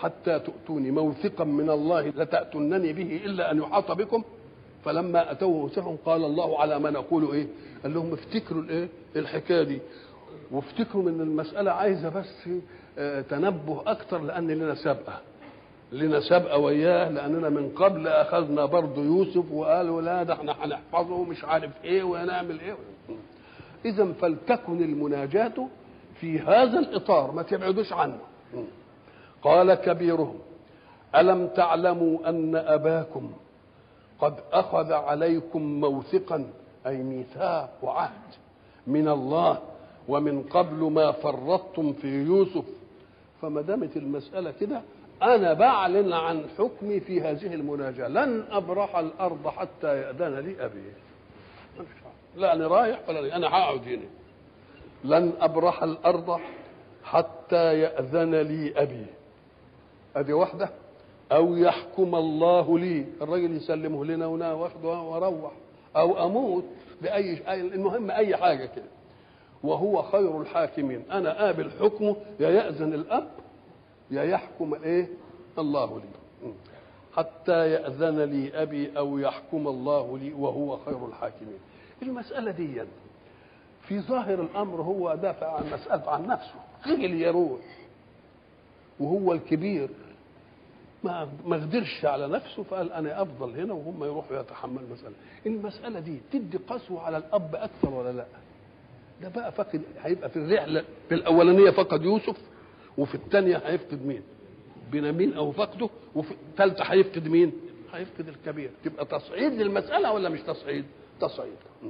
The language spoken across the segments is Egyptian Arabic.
حتى تؤتوني موثقا من الله لتأتونني به إلا أن يحاط بكم فلما أتوه موثقا قال الله على ما نقول إيه قال لهم افتكروا الإيه الحكاية دي وافتكروا ان المسألة عايزة بس آه، تنبه أكتر لأن لنا سابقة لنا سابقة وياه لأننا من قبل أخذنا برضه يوسف وقالوا لا ده احنا هنحفظه ومش عارف إيه وهنعمل إيه إذا فلتكن المناجاة في هذا الإطار ما تبعدوش عنه قال كبيرهم ألم تعلموا أن أباكم قد أخذ عليكم موثقا أي ميثاق وعهد من الله ومن قبل ما فرطتم في يوسف فما دامت المسألة كده أنا بعلن عن حكمي في هذه المناجاة لن أبرح الأرض حتى يأذن لي أبي لا أنا رايح ولا لي. أنا هقعد هنا لن أبرح الأرض حتى يأذن لي أبي أدي واحدة أو يحكم الله لي الراجل يسلمه لنا ونا واخده واروح أو أموت بأي أي- المهم أي حاجة كده وهو خير الحاكمين أنا قابل حكمه يا يأذن الأب يا يحكم الايه الله لي حتى يأذن لي أبي أو يحكم الله لي وهو خير الحاكمين المسألة دي في ظاهر الأمر هو دافع عن مسألة عن نفسه خجل يروح وهو الكبير ما ما قدرش على نفسه فقال انا افضل هنا وهم يروحوا يتحملوا المساله المساله دي تدي قسوه على الاب اكثر ولا لا ده بقى فقد هيبقى في الرحله في الاولانيه فقد يوسف وفي الثانيه هيفقد مين بنيامين او فقده وفي الثالثه هيفقد مين هيفقد الكبير تبقى تصعيد للمساله ولا مش تصعيد تصعيد م.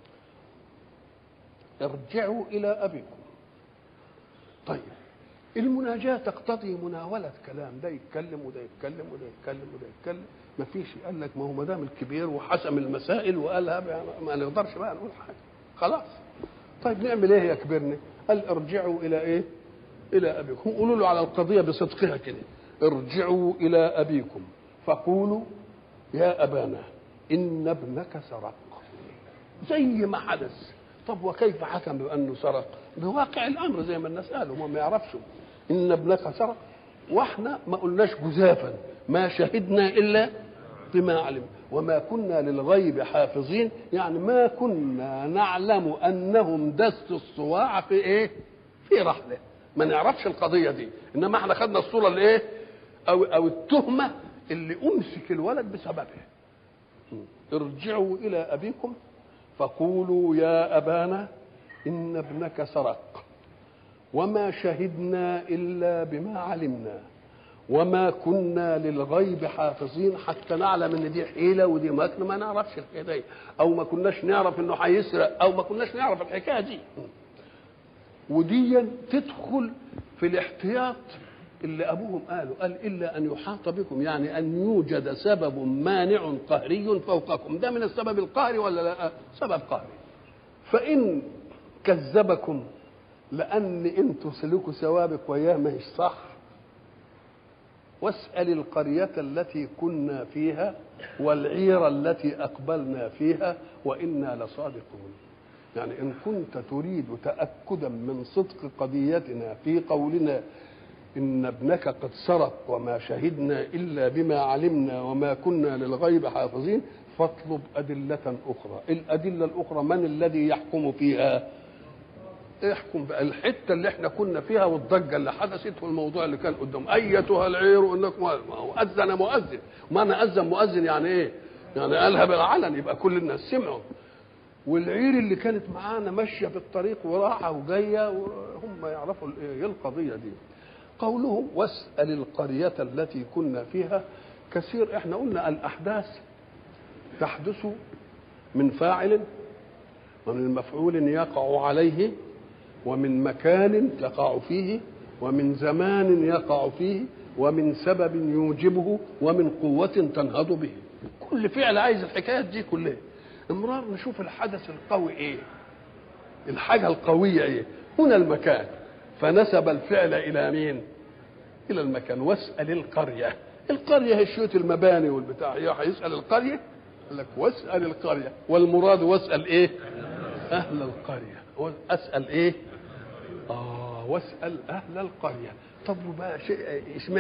ارجعوا الى ابيكم طيب المناجاة تقتضي مناولة كلام ده يتكلم وده يتكلم وده يتكلم وده يتكلم ما فيش قال لك ما هو ما دام الكبير وحسم المسائل وقالها بقى ما نقدرش بقى نقول حاجة خلاص طيب نعمل ايه يا كبرنا قال ارجعوا الى ايه الى ابيكم قولوا له على القضية بصدقها كده ارجعوا الى ابيكم فقولوا يا ابانا ان ابنك سرق زي ما حدث طب وكيف حكم بانه سرق بواقع الامر زي ما الناس قالوا هم ما يعرفش ان ابنك سرق واحنا ما قلناش جزافا ما شهدنا الا بما علم وما كنا للغيب حافظين يعني ما كنا نعلم انهم دسوا الصواع في ايه في رحله ما نعرفش القضيه دي انما احنا خدنا الصوره اللي ايه او او التهمه اللي امسك الولد بسببها ارجعوا الى ابيكم فقولوا يا ابانا ان ابنك سرق وما شهدنا الا بما علمنا وما كنا للغيب حافظين حتى نعلم ان دي حيله ودي مكر ما نعرفش الحكايه دي او ما كناش نعرف انه هيسرق او ما كناش نعرف الحكايه دي ودي تدخل في الاحتياط اللي ابوهم قالوا قال الا ان يحاط بكم يعني ان يوجد سبب مانع قهري فوقكم ده من السبب القهري ولا لا سبب قهري فان كذبكم لان انتوا سلوكوا سوابق وياه ما هيش صح واسال القريه التي كنا فيها والعير التي اقبلنا فيها وانا لصادقون يعني ان كنت تريد تاكدا من صدق قضيتنا في قولنا إن ابنك قد سرق وما شهدنا إلا بما علمنا وما كنا للغيب حافظين فاطلب أدلة أخرى الأدلة الأخرى من الذي يحكم فيها احكم بقى الحتة اللي احنا كنا فيها والضجة اللي حدثت والموضوع اللي كان قدام أيتها العير إنكم ما هو أذن مؤذن ما أنا أذن مؤذن يعني إيه يعني قالها بالعلن يبقى كل الناس سمعوا والعير اللي كانت معانا ماشية في الطريق وراحة وجاية وهم يعرفوا ايه القضية دي قوله واسأل القرية التي كنا فيها كثير احنا قلنا الأحداث تحدث من فاعل ومن مفعول يقع عليه ومن مكان يقع فيه ومن زمان يقع فيه ومن سبب يوجبه ومن قوة تنهض به كل فعل عايز الحكايات دي كلها امرار نشوف الحدث القوي ايه الحاجة القوية ايه هنا المكان فنسب الفعل الى مين الى المكان واسال القريه القريه هي شيوت المباني والبتاع هيسال القريه قال لك واسال القريه والمراد واسال ايه اهل القريه اسال ايه اه واسال اهل القريه طب وبقى شيء